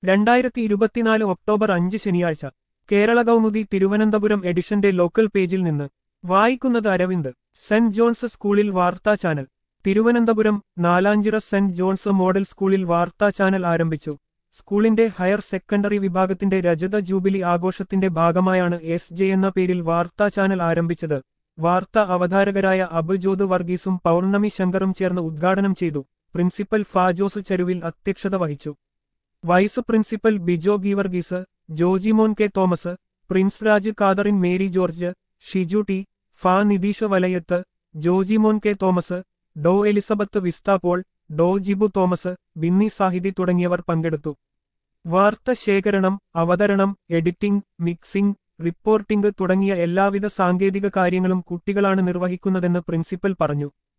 രണ്ടായിരത്തി ഇരുപത്തിനാല് ഒക്ടോബർ അഞ്ച് ശനിയാഴ്ച കേരള കൗമുദി തിരുവനന്തപുരം എഡിഷന്റെ ലോക്കൽ പേജിൽ നിന്ന് വായിക്കുന്നത് അരവിന്ദ് സെന്റ് ജോൺസ് സ്കൂളിൽ വാർത്താ channel Thiruvananthapuram Nalanchira Saint John's model സ്കൂളിൽ വാർത്താ ചാനൽ ആരംഭിച്ചു സ്കൂളിന്റെ ഹയർ സെക്കൻഡറി വിഭാഗത്തിന്റെ രജത ജൂബിലി ആഘോഷത്തിന്റെ ഭാഗമായാണ് എസ് ജെ എന്ന പേരിൽ വാർത്താ ചാനൽ ആരംഭിച്ചത് വാർത്താ അവതാരകരായ അബുജോത് വർഗീസും പൗർണമി ശങ്കറും ചേർന്ന് ഉദ്ഘാടനം ചെയ്തു പ്രിൻസിപ്പൽ ഫാജോസ് ചരുവിൽ അധ്യക്ഷത വഹിച്ചു vice principal Bijo Geevarghese Jojimon K Thomas Prince Raj Catherine Mary George Shiju T ഫാ നിതീഷ് വലയത്ത് ജോജിമോൻ കെ തോമസ് ഡോ എലിസബത്ത് വിസ്താപോൾ ഡോ ജിബു തോമസ് ബിന്നി സാഹിതി തുടങ്ങിയവർ പങ്കെടുത്തു വാർത്ത ശേഖരണം അവതരണം എഡിറ്റിംഗ് മിക്സിംഗ് റിപ്പോർട്ടിംഗ് തുടങ്ങിയ എല്ലാവിധ സാങ്കേതിക കാര്യങ്ങളും കുട്ടികളാണ് നിർവഹിക്കുന്നതെന്ന് പ്രിൻസിപ്പൽ പറഞ്ഞു